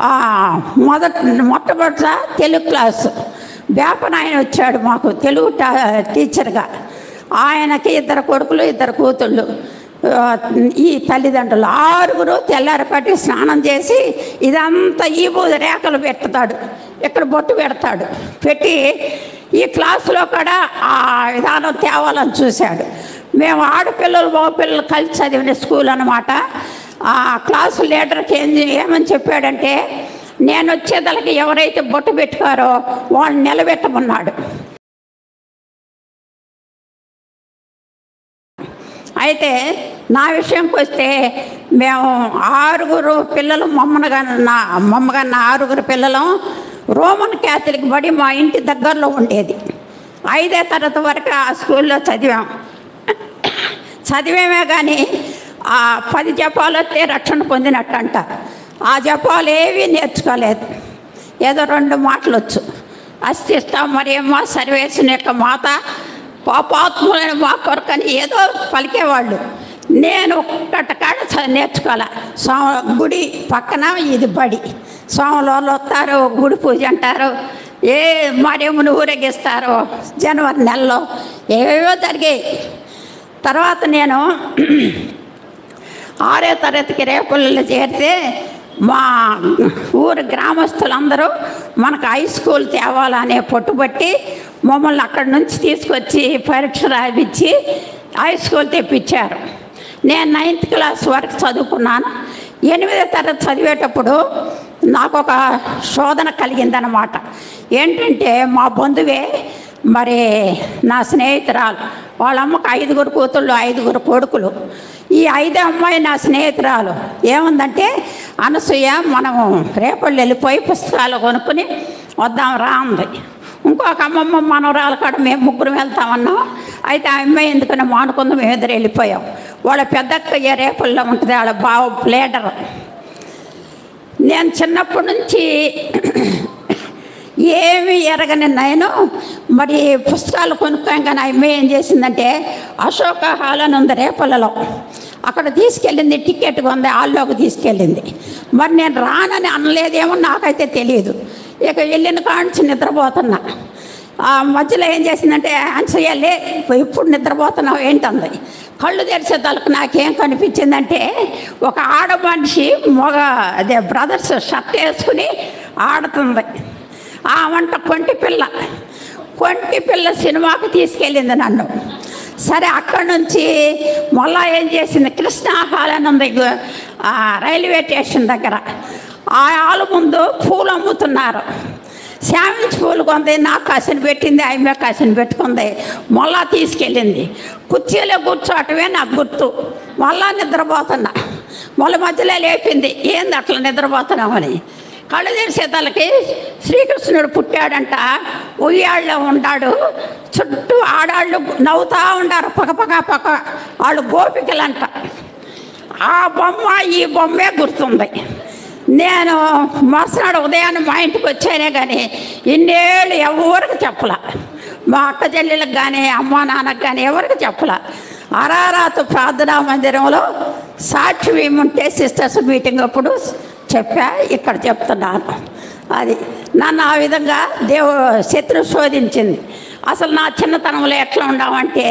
ఆ, మొదట మొట్టమొదట తెలుగు క్లాసు వేపన ఆయన వచ్చాడు మాకు తెలుగు టా- టీచర్గా ఆయనకి ఇద్దరు కొడుకులు ఇద్దరు కూతుళ్ళు ఆ, ఈ తల్లిదండ్రులు ఆరుగురు తెల్లారిపట్టి స్నానం చేసి ఇదంతా ఈ బూది రేఖలు పెడతాడు ఇక్కడ బొట్టు పెడతాడు పెట్టి ఈ క్లాసులో కూడా ఆ విధానం తేవాలని చూశాడు మేము ఆడపిల్లలు మగపిల్లలు కలిసి చదివిన స్కూల్ అనమాట ఆ క్లాసు లీడర్కి ఏం ఏమని చెప్పాడంటే నేను వచ్చేదలకి ఎవరైతే బొట్టు పెట్టుకారో వాళ్ళని నిలబెట్టమన్నాడు అయితే నా విషయంకి వస్తే మేము ఆరుగురు పిల్లలు మమ్మగా నా మమ్మగా నా ఆరుగురు పిల్లలు రోమన్ క్యాథలిక్ బడి మా ఇంటి దగ్గరలో ఉండేది ఐదే తరగతి వరకు ఆ స్కూల్లో చదివాం చదివేమే కానీ ఆ పది జపాలు వస్తే రక్షణ పొందినట్టు అంటారు ఆ జపాలు ఏవి నేర్చుకోలేదు ఏదో రెండు మాటలు వచ్చు అస్థిస్తా మరియమ్మ సర్వేశ్వని యొక్క మాత పాపాత్ములైన మా కొరకని ఏదో పలికేవాళ్ళు నేను ఒక్కట కాడ చ- నేర్చుకోలే సో గుడి పక్కన ఇది బడి సోమవాళ్ళు వస్తారు గుడి పూజ అంటారు ఏ మరియమ్మను ఊరేగిస్తారు జనవరి నెలలో ఏవేవో జరిగాయి తర్వాత నేను ఆరో తరగతికి రేపల్లిలో చేరితే మా ఊరు గ్రామస్తులందరూ మనకు హై స్కూల్ తేవాలనే పట్టుబట్టి మమ్మల్ని అక్కడి నుంచి తీసుకొచ్చి పరీక్ష రాయించి హై స్కూల్ తెప్పించారు నేను నైన్త్ క్లాస్ వరకు చదువుకున్నాను ఎనిమిదో తరగతి చదివేటప్పుడు నాకు ఒక శోధన కలిగిందనమాట ఏంటంటే మా బంధువే మరి నా స్నేహితురాలు వాళ్ళ అమ్మకు ఐదుగురు కూతుళ్ళు ఐదుగురు కొడుకులు ఈ ఐదు అమ్మాయి నా స్నేహితురాలు ఏముందంటే అనసూయ మనము రేపళ్ళు వెళ్ళిపోయి పుస్తకాలు కొనుక్కుని వద్దాం రా అంది ఇంకొక అమ్మమ్మ మనవరాలు కాడ మేము ముగ్గురు వెళ్తామన్నాం అయితే ఆ అమ్మాయి ఎందుకని మానుకుందాం మేము ఇద్దరు వెళ్ళిపోయాం వాళ్ళ పెద్దక్క ఏ రేపల్లో ఉంటుంది వాళ్ళ బావ లీడర్ నేను చిన్నప్పటి నుంచి ఏమి ఎరగని నేను మరి పుస్తకాలు కొనుక్కోగానే ఆమె ఏం చేసిందంటే అశోక హాల్ అని ఉంది రేపల్లలో అక్కడ తీసుకెళ్ళింది టికెట్ కొంది హాల్లోకి తీసుకెళ్ళింది మరి నేను రానని అనలేదేమో నాకైతే తెలియదు ఇక వెళ్ళిన కాంచి నిద్రపోతున్నా ఆ మధ్యలో ఏం చేసిందంటే అన్సయ్యలే ఇప్పుడు నిద్రపోతున్నావు ఏంటంది కళ్ళు తెరిచే తలకు నాకేం కనిపించిందంటే ఒక ఆడ మనిషి మగ అదే బ్రదర్స్ షర్ట్ వేసుకుని ఆడుతుంది ఆ వంట కొంటి పిల్ల కొంటి పిల్ల సినిమాకి తీసుకెళ్ళింది నన్ను సరే అక్కడి నుంచి మళ్ళా ఏం చేసింది కృష్ణా హాల్ అని ఉంది ఆ రైల్వే స్టేషన్ దగ్గర ఆ హాల్ ముందు పూలు అమ్ముతున్నారు శామించి పూలు కొంది నాకు కసిని పెట్టింది ఆమె కసిని పెట్టుకుంది మళ్ళా తీసుకెళ్ళింది కుర్చీలో కూర్చోవటమే నాకు గుర్తు మళ్ళా నిద్రపోతున్నా మళ్ళీ మధ్యలో లేపింది ఏంది అట్లా నిద్రపోతున్నామని కళ్ళు తెరిసేతలకి శ్రీకృష్ణుడు పుట్టాడంట ఉయ్యాళ్ళలో ఉంటాడు చుట్టూ ఆడాళ్ళు నవ్వుతూ ఉండారు పక పక పక వాళ్ళు గోపికలంట ఆ బొమ్మ ఈ బొమ్మే గుర్తుంది నేను మరుసనాడు ఉదయాన్నే మా ఇంటికి వచ్చానే కానీ ఇన్నేళ్ళు ఎవరికి చెప్పలా మా అక్క చెల్లెళ్ళకి కానీ అమ్మ నాన్నకి కానీ ఎవరికి చెప్పలా అరారాతు ప్రార్థనా మందిరంలో సాక్షి ఉంటే సిస్టర్స్ మీటింగ్ అప్పుడు చెప్పా ఇక్కడ చెప్తున్నాను అది నన్ను ఆ విధంగా దేవు శత్రు శోధించింది అసలు నా చిన్నతనంలో ఎట్లా ఉండామంటే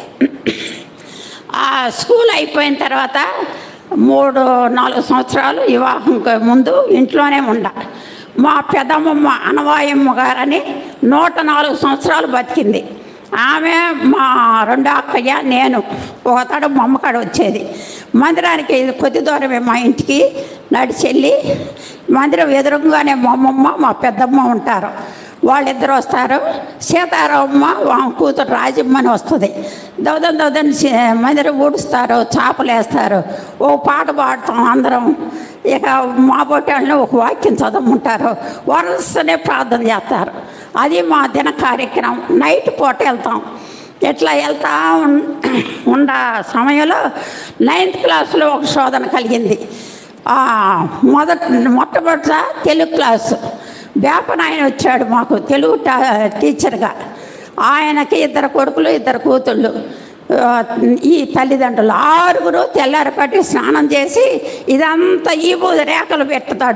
ఆ స్కూల్ అయిపోయిన తర్వాత మూడు నాలుగు సంవత్సరాలు వివాహం ముందు ఇంట్లోనే ఉండ మా పెదమ్మమ్మ అనవాయమ్మ గారని నూట నాలుగు సంవత్సరాలు బతికింది ఆమె మా రెండో అక్కయ్య నేను ఒకతాడు మా అమ్మకాడ వచ్చేది మందిరానికి కొద్ది దూరమే మా ఇంటికి నడిచి వెళ్ళి మందిరం ఎదురుగానే మా అమ్మమ్మ మా పెద్దమ్మ ఉంటారు వాళ్ళిద్దరు వస్తారు సీతారామమ్మ వాళ్ళ కూతురు రాజమ్మ అని వస్తుంది దవదం దవదం మందిరం ఊడుస్తారు చేపలు వేస్తారు ఓ పాట పాడతాం అందరం ఇక మా బొట్టాళ్ళని ఒక వాక్యం చదవమంటారు వరుసనే ప్రార్థన చేస్తారు అది మా దిన కార్యక్రమం నైట్ పూట వెళ్తాం ఎట్లా వెళ్తా ఉన్- ఉండ సమయంలో నైన్త్ క్లాస్లో ఒక శోధన కలిగింది ఆ, మొదట మొట్టమొదట తెలుగు క్లాసు వేపన ఆయన వచ్చాడు మాకు తెలుగు టా- టీచర్గా ఆయనకి ఇద్దరు కొడుకులు ఇద్దరు కూతుళ్ళు ఆ, ఈ తల్లిదండ్రులు ఆరుగురు తెల్లారిపట్టి స్నానం చేసి ఇదంతా ఈ బూది రేఖలు పెడతాడు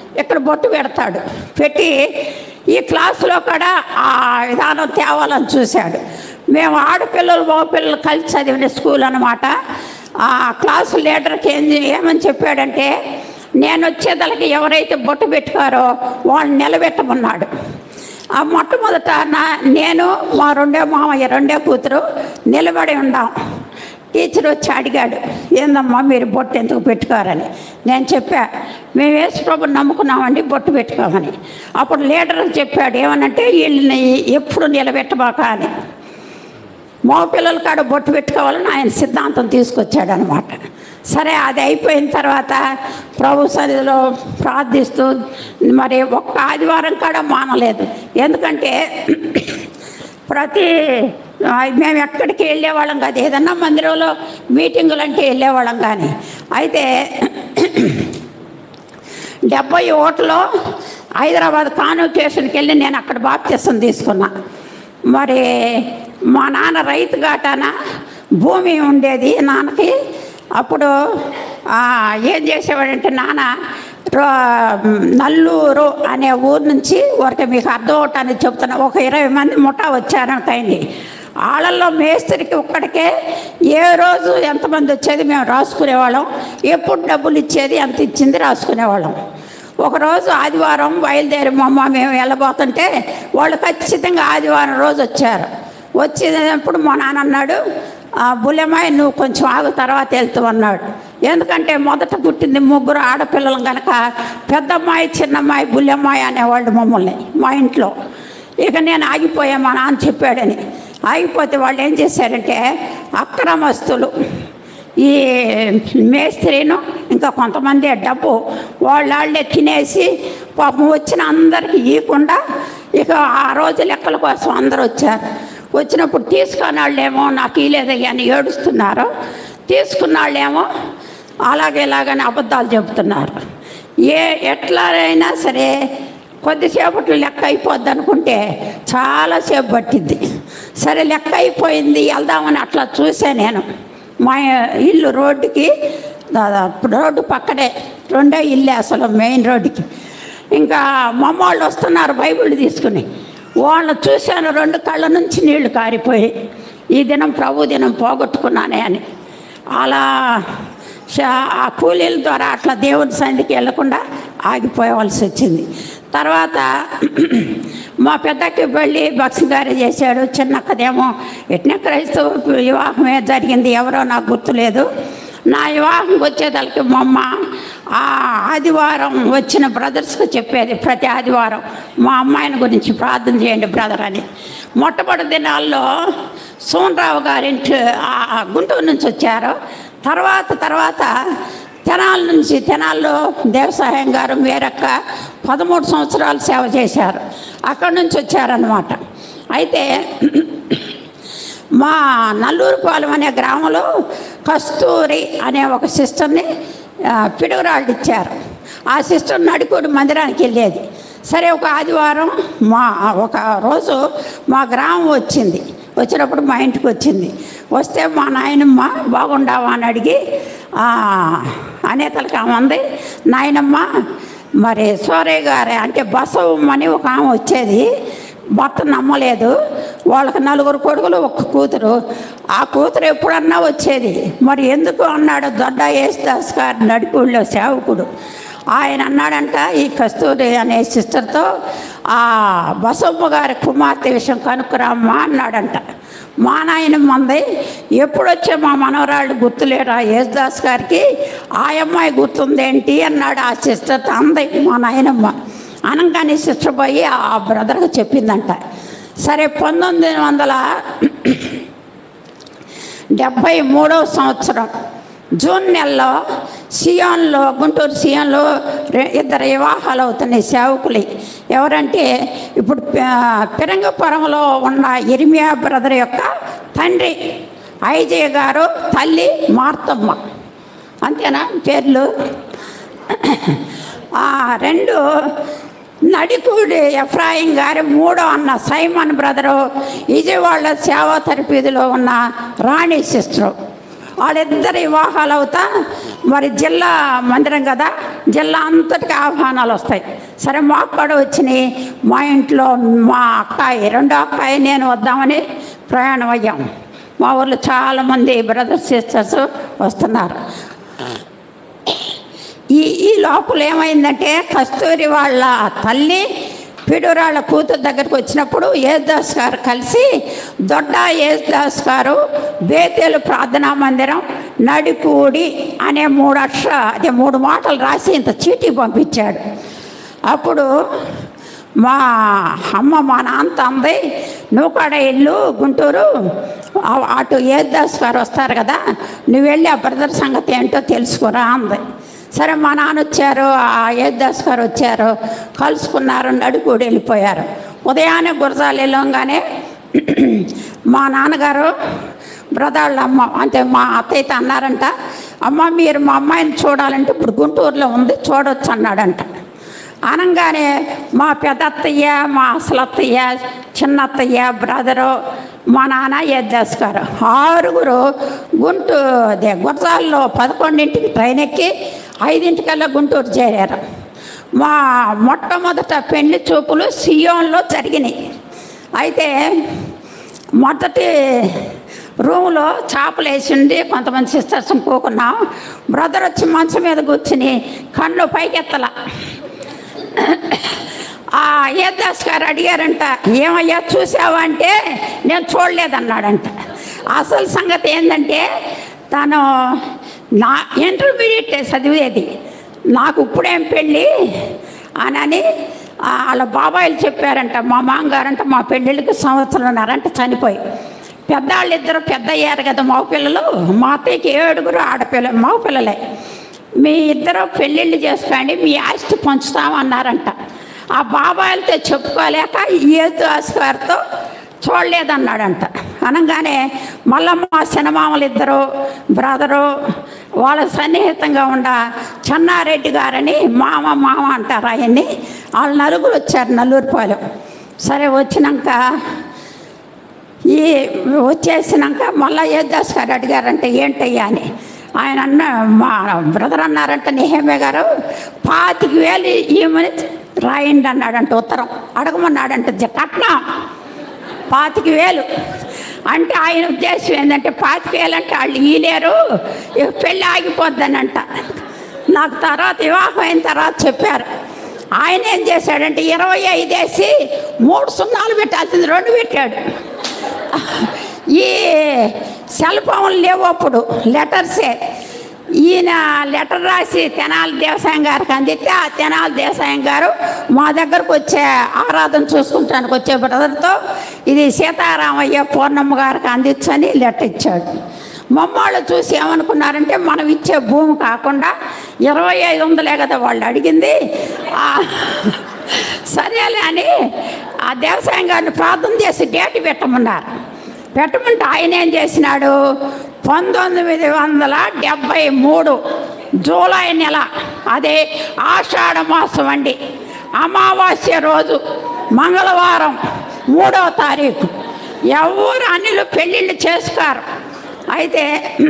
ఇక్కడ బొట్టు పెడతాడు పెట్టి ఈ క్లాసులో కూడా ఆ విధానం తేవాలని చూశాడు మేము ఆడపిల్లలు మగపిల్లలు కలిసి చదివిన స్కూల్ అనమాట ఆ క్లాసు లీడర్కి ఏం ఏమని చెప్పాడంటే నేను వచ్చేదలకి ఎవరైతే బొట్టు పెట్టుకారో వాళ్ళని నిలబెట్టమన్నాడు ఆ మొట్టమొదట నా నేను మా రెండో మామయ్య రెండో కూతురు నిలబడి ఉండాం టీచర్ వచ్చి అడిగాడు ఏందమ్మా మీరు బొట్టు ఎందుకు పెట్టుకోరని నేను చెప్పా మేము యేసు ప్రభుని నమ్ముకున్నామండి బొట్టు పెట్టుకోమని అప్పుడు లీడర్ చెప్పాడు ఏమనంటే వీళ్ళని ఎప్పుడు నిలబెట్టబాక అని మగ పిల్లల కాడ బొట్టు పెట్టుకోవాలని ఆయన సిద్ధాంతం తీసుకొచ్చాడు అనమాట సరే అది అయిపోయిన తర్వాత ప్రభు సన్నిధిలో ప్రార్థిస్తూ మరి ఒక్క ఆదివారం కాడ మానలేదు ఎందుకంటే ప్రతి ఆ, మేము ఎక్కడికి వెళ్ళేవాళ్ళం కాదు ఏదన్నా మందిరంలో మీటింగులు అంటే వెళ్ళేవాళ్ళం కానీ అయితే డెబ్బై ఓట్లో హైదరాబాద్ కాన్వకేషన్కి వెళ్ళి నేను అక్కడ బాప్తిసం తీసుకున్నా మరి మా నాన్న రైతు ఘాటాన భూమి ఉండేది నాన్నకి అప్పుడు ఆ, ఏం చేసేవాడంటే నాన్న రో- నల్లూరు అనే ఊరు నుంచి ఊరికి మీకు అర్థం అవటానికి చెప్తున్నా ఒక ఇరవై మంది ముఠా వచ్చారంటండి వాళ్ళల్లో మేస్త్రికి ఒక్కడికే ఏ రోజు ఎంతమంది వచ్చేది మేము రాసుకునేవాళ్ళం ఎప్పుడు డబ్బులు ఇచ్చేది ఎంత ఇచ్చింది రాసుకునేవాళ్ళం ఒకరోజు ఆదివారం బయలుదేరి మా అమ్మ మేము వెళ్ళబోతుంటే వాళ్ళు ఖచ్చితంగా ఆదివారం రోజు వచ్చారు వచ్చినప్పుడు మా నాన్న అన్నాడు "ఆ, బుల్లెమ్మాయి నువ్వు కొంచెం ఆగు తర్వాత వెళ్తూ అన్నాడు ఎందుకంటే మొదట పుట్టింది ముగ్గురు ఆడపిల్లలు కనుక పెద్దమ్మాయి చిన్నమ్మాయి బుల్లెమ్మాయి అనేవాళ్ళు మమ్మల్ని మా ఇంట్లో ఇక నేను ఆగిపోయా మా నాన్న చెప్పాడని ఆగిపోతే వాళ్ళు ఏం చేశారంటే అక్రమస్తులు ఈ మేస్త్రీను ఇంకా కొంతమంది డబ్బు వాళ్ళే తినేసి పాపం వచ్చిన అందరికి ఇవ్వకుండా ఇక ఆ రోజు లెక్కల కోసం అందరూ వచ్చారు వచ్చినప్పుడు తీసుకున్న వాళ్ళేమో నాకు ఇలేదు అని ఏడుస్తున్నారు తీసుకున్న వాళ్ళేమో అలాగే ఇలాగని అబద్ధాలు చెబుతున్నారు ఏ ఎట్లయినా సరే కొద్దిసేపట్లో లెక్క అయిపోద్ది అనుకుంటే చాలాసేపు పట్టింది సరే లెక్క అయిపోయింది వెళ్దామని అట్లా చూసా నేను మా ఇల్లు రోడ్డుకి దాదాపు రోడ్డు పక్కనే రెండో ఇల్లే అసలు మెయిన్ రోడ్డుకి ఇంకా మా వాళ్ళు వస్తున్నారు బైబిల్ తీసుకుని వాళ్ళని చూశాను రెండు కళ్ళ నుంచి నీళ్లు కారిపోయి ఈ దినం ప్రభు దినం పోగొట్టుకున్నానే అని అలా శా- ఆ కూలీల ద్వారా అట్లా దేవుడి సన్నిధికి వెళ్లకుండా ఆగిపోవలసి వచ్చింది తర్వాత మా పెద్దకి వెళ్ళి భక్సి గారు చేశాడు చిన్నక్కదేమో ఎట్నే క్రైస్తవ వివాహమే జరిగింది ఎవరో నాకు గుర్తులేదు నా వివాహం వచ్చేదానికి మా అమ్మ ఆ ఆదివారం వచ్చిన బ్రదర్స్కి చెప్పేది ప్రతి ఆదివారం మా అమ్మాయిని గురించి ప్రార్థన చేయండి బ్రదర్ అని మొట్టమొదటి దినాల్లో సోనరావు గారింటి ఆ గుంటూరు నుంచి వచ్చారు తర్వాత తర్వాత తెనాల నుంచి తెనాల్లో దేవసాయం గారు వేరొక్క పదమూడు సంవత్సరాలు సేవ చేశారు అక్కడి నుంచి వచ్చారనమాట అయితే మా నల్లూరుపాలెం అనే గ్రామంలో కస్తూరి అనే ఒక సిస్టర్ని ఆ, పిడుగురాళ్ళు ఇచ్చారు ఆ సిస్టర్ నడికోడి మందిరానికి వెళ్ళేది సరే ఒక ఆదివారం మా ఒక రోజు మా గ్రామం వచ్చింది వచ్చినప్పుడు మా ఇంటికి వచ్చింది వస్తే మా నాయనమ్మ బాగుండావా అని అడిగి ఆ, అనేతలకి ఆమె ఉంది నాయనమ్మ మరి సోరయ్య గారే అంటే బసవమ్మ అని ఒక ఆమె వచ్చేది భర్త నమ్మలేదు వాళ్ళకి నలుగురు కొడుకులు ఒక్క కూతురు ఆ కూతురు ఎప్పుడన్నా వచ్చేది మరి ఎందుకు అన్నాడు దొడ్డ యేసుదాస్ గారు నడిపూళ్ళో సేవకుడు ఆయన అన్నాడంట ఈ కస్తూరి అనే సిస్టర్తో ఆ బసమ్మ గారి కుమార్తె విషయం కనుక్కురామ్మా అన్నాడంట మా నాయన మంది ఎప్పుడొచ్చే మా మనవరాళ్ళు గుర్తులేరా యేసుదాస్ గారికి ఆ అమ్మాయి గుర్తుందేంటి అన్నాడు ఆ సిస్టర్ అంది మా నాయనమ్మ అనగానే సిస్టర్ పోయి ఆ బ్రదర్కి చెప్పిందంట సరే పంతొమ్మిది వందల డెబ్భై మూడవ సంవత్సరం జూన్ నెలలో సియోన్లో గుంటూరు సియోన్లో రె- ఇద్దరు వివాహాలు అవుతున్నాయి సేవకులు ఎవరంటే ఇప్పుడు ప- పిరంగపురంలో ఉన్న ఇరిమియా బ్రదర్ యొక్క తండ్రి ఐజయ్ గారు తల్లి మార్తమ్మ అంతేనా పేర్లు ఆ రెండు నడికూడి ఎఫ్రాయిం గారి మూడో అన్న సైమన్ బ్రదరు విజయవాడ సేవా తరపీదిలో ఉన్న రాణి సిస్టరు వాళ్ళిద్దరు వివాహాలు అవుతా మరి జిల్లా మందిరం కదా జిల్లా అంతటికి ఆహ్వానాలు వస్తాయి సరే మాకు కూడా వచ్చినాయి మా ఇంట్లో మా అక్కాయి రెండో అక్కాయి నేను వద్దామని ప్రయాణం అయ్యాం మా ఊర్లో చాలామంది బ్రదర్స్ సిస్టర్స్ వస్తున్నారు ఈ ఈ లోపల ఏమైందంటే కస్తూరి వాళ్ళ తల్లి పిడురాళ్ళ కూతురు దగ్గరికి వచ్చినప్పుడు యేసుదాస్ గారు కలిసి దొడ్డ యేసుదాస్ గారు బేతేలు ప్రార్థనా మందిరం నడికూడి అనే మూడు అక్షర అదే మూడు మాటలు రాసి ఇంత చీటీ పంపించాడు అప్పుడు మా అమ్మ మా నాన్నతో అంది నువ్వు కూడా ఇల్లు గుంటూరు ఆ- అటు యేసుదాస్ గారు వస్తారు కదా నువ్వు వెళ్ళి ఆ బ్రదర్ సంగతి ఏంటో తెలుసుకురా అంది సరే మా నాన్న వచ్చారు ఆ యేసుదాస్ గారు వచ్చారు కలుసుకున్నారు నడుకూడి వెళ్ళిపోయారు ఉదయాన్నే గురజాలు వెళ్ళంగానే మా నాన్నగారు బ్రదర్ల అమ్మ అంటే మా అత్తయ్యతో అన్నారంట అమ్మ మీరు మా అమ్మాయిని చూడాలంటే ఇప్పుడు గుంటూరులో ఉంది చూడొచ్చు అన్నాడంట అనగానే మా పెద్దత్తయ్య మా అసలత్తయ్య చిన్నత్తయ్య బ్రదరు మా నాన్న ఎద్దాస్ గారు ఆరుగురు గుంటూ అదే గుర్రాల్లో పదకొండింటికి ట్రైన్ ఎక్కి ఐదింటికల్లా గుంటూరు చేరారు మా మొట్టమొదట పెళ్లి చూపులు సియోన్లో జరిగినాయి అయితే మొదటి రూమ్లో చేపలు వేసిండి కొంతమంది సిస్టర్స్ కూకున్నాం బ్రదర్ వచ్చి మంచం మీద కూర్చుని కళ్ళు పైకెత్తల ఆ యేదాస్ గారు అడిగారంట ఏమయ్యా చూసావా అంటే నేను చూడలేదన్నాడంట అసలు సంగతి ఏంటంటే తను నా ఇంటర్మీడియట్ చదివేది నాకు ఇప్పుడేం పెళ్ళి అనని ఆ వాళ్ళ బాబాయిలు చెప్పారంట మా మామగారంట మా పెళ్ళిళ్ళకి సంవత్సరంన్నారంట చనిపోయి పెద్దవాళ్ళు ఇద్దరు పెద్ద అయ్యారు కదా మగ పిల్లలు మా అత్తయ్యకి ఏడుగురు ఆడపిల్ల మగ పిల్లలే మీ ఇద్దరు పెళ్ళిళ్ళు చేసుకోండి మీ ఆస్తి పంచుతామన్నారంట ఆ బాబాయిలతో చెప్పుకోలేక ఏదు గారితో చూడలేదన్నాడంట అనగానే మళ్ళీ మా సినిమామలు ఇద్దరు బ్రదరు వాళ్ళ సన్నిహితంగా ఉండ చెన్నారెడ్డి గారని మామ మామ అంటారు ఆయన్ని వాళ్ళు నలుగురు వచ్చారు నల్లూరుపాలెం సరే వచ్చినాక ఈ వచ్చేసినాక మళ్ళా యేదాస్ గారు అడిగారంటే ఏంటయ్యా అని ఆయన అన్న మా బ్రదర్ అన్నారంట నిహేమే గారు పాతిక వేలు ఈమెని రాయండి అన్నాడంట ఉత్తరం అడగమన్నాడంట జ- కట్నం పాతిక వేలు అంటే ఆయన ఉద్దేశం ఏంటంటే పాతిక వేలు అంటే వాళ్ళు ఈలేరు ఇక పెళ్ళి ఆగిపోద్దనంట నాకు తర్వాత వివాహం అయిన తర్వాత చెప్పారు ఆయన ఏం చేశాడంటే ఇరవై ఐదు వేసి మూడు సున్నాలు పెట్టాల్సింది రెండు పెట్టాడు ఈ సెల్ ఫోన్లు లేవు అప్పుడు లెటర్సే ఈయన లెటర్ రాసి తెనాలి దేవసాయం గారికి అందిస్తే ఆ తెనాలి దేవసాయం గారు మా దగ్గరకు వచ్చే ఆరాధన చూసుకుంటానికి వచ్చే బ్రదర్తో ఇది సీతారామయ్య పూర్ణమ్మ గారికి అందించని లెటర్ ఇచ్చాడు మమ్మాళ్ళు చూసి ఏమనుకున్నారంటే మనం ఇచ్చే భూమి కాకుండా ఇరవై ఐదు వందలే కదా వాళ్ళు అడిగింది ఆ, సరేలే అని ఆ దేవసాయం గారిని ప్రార్థన చేసి డేట్ పెట్టమన్నారు పెట్టమంటే ఆయన ఏం చేసినాడు పంతొమ్మిది వందల డెబ్భై మూడు జూలై నెల అదే ఆషాఢ మాసం అండి అమావాస్య రోజు మంగళవారం మూడవ తారీఖు ఎవరు అన్నిలు పెళ్ళిళ్ళు చేసుకోరు అయితే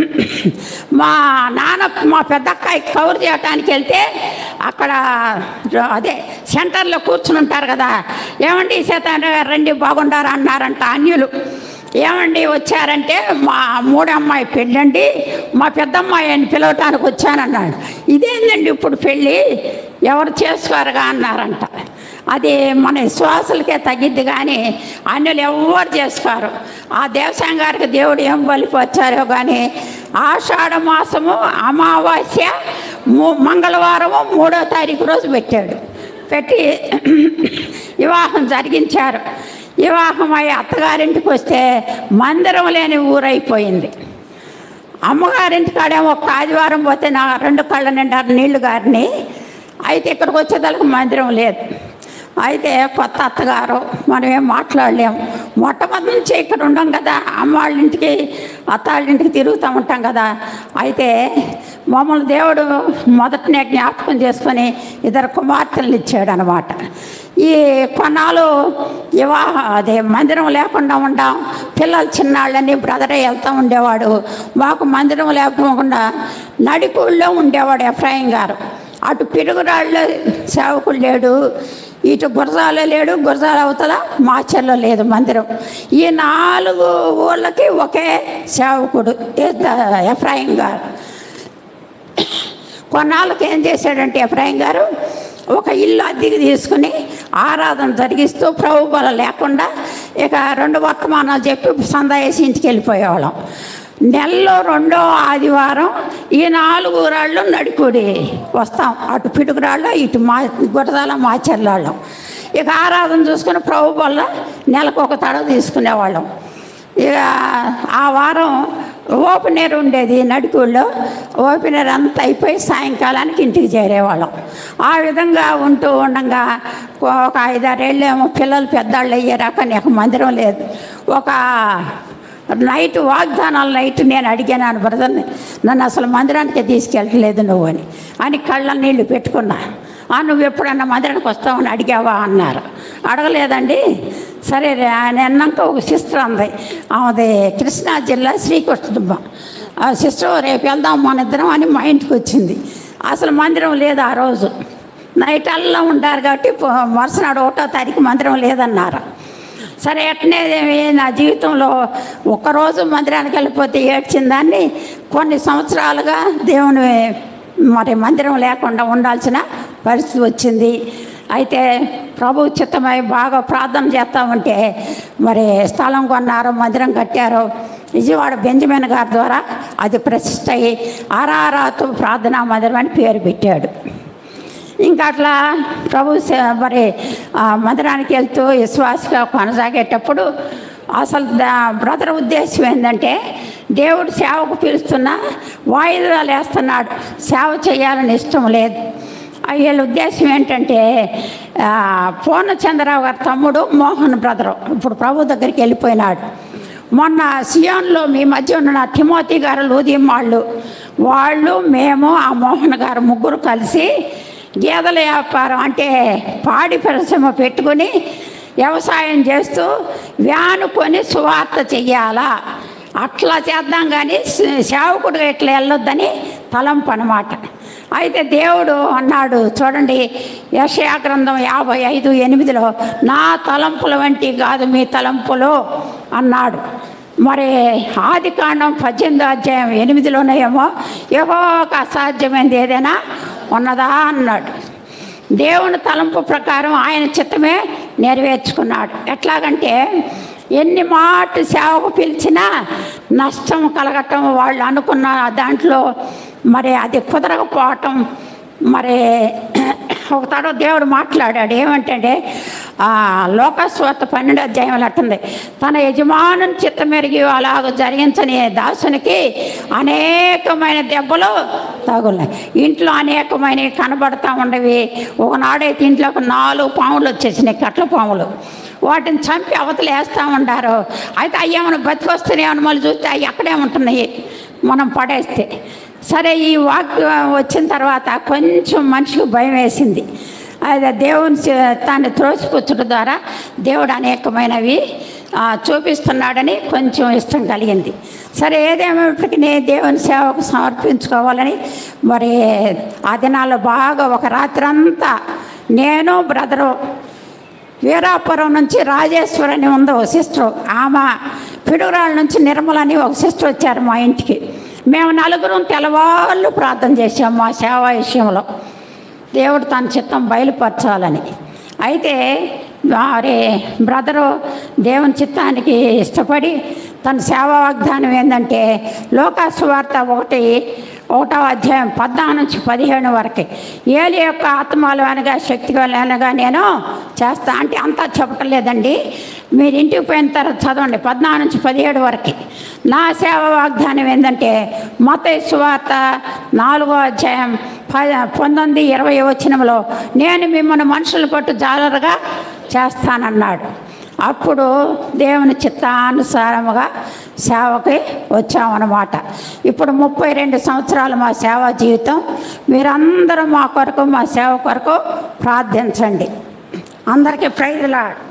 మా నాన్న మా పెద్దక్కాయి కవర్ చేయటానికి వెళ్తే అక్కడ అదే సెంటర్లో కూర్చుని ఉంటారు కదా ఏమండి సీతారామ గారు రండి బాగుండారు అన్నారంట అన్యులు ఏమండి వచ్చారంటే మా మూడు అమ్మాయి పెళ్ళండి మా పెద్దమ్మాయి అని పిలవటానికి వచ్చానన్నాడు ఇదేందండి ఇప్పుడు పెళ్ళి ఎవరు చేసుకోరుగా అన్నారంట అది మన విశ్వాసులకే తగ్గిద్ది కానీ అన్యులు ఎవ్వరు చేసుకోరు ఆ దేవసాయం గారికి దేవుడు ఏం బలిపొచ్చారో కానీ ఆషాఢ మాసము అమావాస్య ము- మంగళవారము మూడో తారీఖు రోజు పెట్టాడు పెట్టి వివాహం జరిగించారు వివాహం అయ్యి అత్తగారింటికి వస్తే మందిరం లేని ఊరైపోయింది అమ్మగారింటి కాడేమో ఒక ఆదివారం పోతే నా రెండు కళ్ళ నిండా నీళ్లు గారిని అయితే ఇక్కడికి వచ్చేదానికి మందిరం లేదు అయితే కొత్త అత్తగారు మనం ఏం మాట్లాడలేము మొట్టమొదటి నుంచి ఇక్కడ ఉండం కదా అమ్మ వాళ్ళ ఇంటికి అత్త వాళ్ళ ఇంటికి తిరుగుతూ ఉంటాం కదా అయితే మమ్మల్ని దేవుడు మొదటనే జ్ఞాపకం చేసుకొని ఇద్దరు కుమార్తెలు ఇచ్చాడు అనమాట ఈ కొన్నాళ్ళు వివాహ అదే మందిరం లేకుండా ఉండాం పిల్లలు చిన్నాళ్ళని బ్రదరే వెళ్తూ ఉండేవాడు మాకు మందిరం లేకుండా నడిపూళ్ళలో ఉండేవాడు ఎఫ్రాయిం గారు అటు పిరుగురాళ్ళు సేవకుడు లేడు ఇటు గురజాల లేడు గురజాల అవతల మాచర్లో లేదు మందిరం ఈ నాలుగు ఊళ్ళకి ఒకే సేవకుడు ఏ- ఎఫ్రాయిం గారు కొన్నాళ్ళకి ఏం చేశాడంటే ఎఫ్రాయిం గారు ఒక ఇల్లు అద్దెకి తీసుకుని ఆరాధన జరిగిస్తూ ప్రభు బల లేకుండా ఇక రెండు వర్తమానాలు చెప్పి సందా వేసి ఇంటికి వెళ్ళిపోయేవాళ్ళం నెలలో రెండో ఆదివారం ఈ నాలుగు రాళ్ళు నడికూడి వస్తాం అటు పిడుగురాళ్ళు ఇటు మా గురదాల మాచర్లాళ్ళం ఇక ఆరాధన చూసుకుని ప్రభు వల్ల నెలకు ఒక తడవ తీసుకునేవాళ్ళం ఇక ఆ వారం ఓపెనర్ ఉండేది నడుకుల్లో ఓపెనర్ అంతా అయిపోయి సాయంకాలానికి ఇంటికి చేరేవాళ్ళం ఆ విధంగా ఉంటూ ఉండగా ఒక ఐదారేళ్ళు ఏమో పిల్లలు పెద్దాళ్ళు అయ్యారాక నీకు మందిరం లేదు ఒక నైట్ వాగ్దానాల నైట్ నేను అడిగాను బ్రదర్ని నన్ను అసలు మందిరానికి తీసుకెళ్ళలేదు నువ్వు అని అని కళ్ళ నీళ్ళు పెట్టుకున్నా "ఆ, నువ్వు ఎప్పుడన్నా మందిరానికి వస్తావని అడిగావా అన్నారు అడగలేదండి సరే రే అని అన్నాక ఒక సిస్టర్ అంది ఆమెది కృష్ణా జిల్లా శ్రీకృష్ణమ్మ ఆ సిస్టర్ రేపు వెళ్దాం మన ఇద్దరం అని మా ఇంటికి వచ్చింది అసలు మందిరం లేదు ఆ రోజు నైట్ అల్లా ఉంటారు కాబట్టి పో- మరుసనాడు ఒకటో తారీఖు మందిరం లేదన్నారు సరే ఎట్నే నా జీవితంలో ఒక్కరోజు మందిరానికి వెళ్ళిపోతే ఏడ్చిన దాన్ని కొన్ని సంవత్సరాలుగా దేవుని మరి మందిరం లేకుండా ఉండాల్సిన పరిస్థితి వచ్చింది అయితే ప్రభు చిత్తమై బాగా ప్రార్థన చేస్తామంటే మరి స్థలం కొన్నారు మందిరం కట్టారు విజయవాడ బెంజమిన్ గారి ద్వారా అది ప్రతిష్ట అయ్యి ఆరారాతు ప్రార్థనా మందిరం అని పేరు పెట్టాడు ఇంకా అట్లా ప్రభు సే- మరి ఆ మందిరానికి వెళ్తూ విశ్వాసగా కొనసాగేటప్పుడు అసలు దా- బ్రదర్ ఉద్దేశం ఏంటంటే దేవుడు సేవకు పిలుస్తున్నా వాయిదాలు వేస్తున్నాడు సేవ చేయాలని ఇష్టం లేదు ఆ వీళ్ళ ఉద్దేశం ఏంటంటే ఆ, పూర్ణచంద్రరావు గారి తమ్ముడు మోహన్ బ్రదరు ఇప్పుడు ప్రభు దగ్గరికి వెళ్ళిపోయినాడు మొన్న సియోన్లో మీ మధ్య ఉన్న తిమోతి గారు లూదియం వాళ్ళు వాళ్ళు మేము ఆ మోహన్ గారు ముగ్గురు కలిసి గేదెల వ్యాపారం అంటే పాడి పరిశ్రమ పెట్టుకుని వ్యవసాయం చేస్తూ వ్యాను కొని సువార్త చెయ్యాలా అట్లా చేద్దాం కానీ సే- సేవకుడు ఇట్లా వెళ్ళొద్దని తలంపు అనమాట అయితే దేవుడు అన్నాడు చూడండి యషయా గ్రంథం యాభై ఐదు ఎనిమిదిలో నా తలంపుల వంటి కాదు మీ తలంపులు అన్నాడు మరి ఆది కాండం పద్దెనిమిదో అధ్యాయం ఎనిమిదిలోనేమో ఏవో ఒక అసాధ్యమైనది ఏదైనా ఉన్నదా అన్నాడు దేవుని తలంపు ప్రకారం ఆయన చిత్తమే నెరవేర్చుకున్నాడు ఎట్లాగంటే ఎన్ని మాట సేవకు పిలిచినా నష్టం కలగటం వాళ్ళు అనుకున్న దాంట్లో మరి అది కుదరకపోవటం మరి ఒక తడవ దేవుడు మాట్లాడాడు ఏమంటే లోకస్వత పన్నెండు అధ్యాయం అట్టుంది తన యజమానుని చిత్తమెరిగి అలాగ జరిగించని దాసునికి అనేకమైన దెబ్బలు తగులున్నాయి ఇంట్లో అనేకమైనవి కనబడతా ఉండవి ఒకనాడైతే ఇంట్లోకి నాలుగు పాములు వచ్చేసినాయి కట్ల పాములు వాటిని చంపి అవతలు వేస్తూ ఉంటారు అయితే అయ్యేమన్నా బతికొస్తున్నాయేమని మళ్ళీ చూస్తే అవి అక్కడే ఉంటున్నాయి మనం పడేస్తే సరే ఈ వాక్ వచ్చిన తర్వాత కొంచెం మనిషికి భయం వేసింది అదే దేవుని చే- తాను త్రోసిపుచ్చుట ద్వారా దేవుడు అనేకమైనవి ఆ, చూపిస్తున్నాడని కొంచెం ఇష్టం కలిగింది సరే ఏదేమైనప్పటికీ నేను దేవుని సేవకు సమర్పించుకోవాలని మరి ఆ దినాల్లో బాగా ఒక రాత్రి అంతా నేను బ్రదరు వీరాపురం నుంచి రాజేశ్వరి అని ఉంది ఒక సిస్టర్ ఆమె పిడుగురాళ్ళ నుంచి నిర్మల అని ఒక సిస్టర్ వచ్చారు మా ఇంటికి మేము నలుగురం తెల్లవాళ్ళు ప్రార్థన చేసాం మా సేవా విషయంలో దేవుడు తన చిత్తం బయలుపరచాలని అయితే మరి బ్రదరు దేవుని చిత్తానికి ఇష్టపడి తన సేవా వాగ్దానం ఏంటంటే లోకాసువార్త ఒకటి ఒకటో అధ్యాయం పద్నాలుగు నుంచి పదిహేను వరకు ఏలి యొక్క ఆత్మలు అనగా శక్తి అనగా నేను చేస్తా అంటే అంతా చెప్పటం లేదండి మీరు ఇంటికి పోయిన తర్వాత చదవండి పద్నాలుగు నుంచి పదిహేడు వరకు నా సేవ వాగ్దానం ఏంటంటే మత సువార్త నాలుగో అధ్యాయం ప పంతొమ్మిది ఇరవై వచనంలో నేను మిమ్మల్ని మనుషులు పట్టు జాలరుగా చేస్తానన్నాడు అప్పుడు దేవుని చిత్తానుసారముగా సేవకి వచ్చామన్నమాట ఇప్పుడు ముప్పై రెండు సంవత్సరాలు మా సేవా జీవితం మీరందరూ మా కొరకు మా సేవ కొరకు ప్రార్థించండి అందరికీ ప్రైజ్లాడు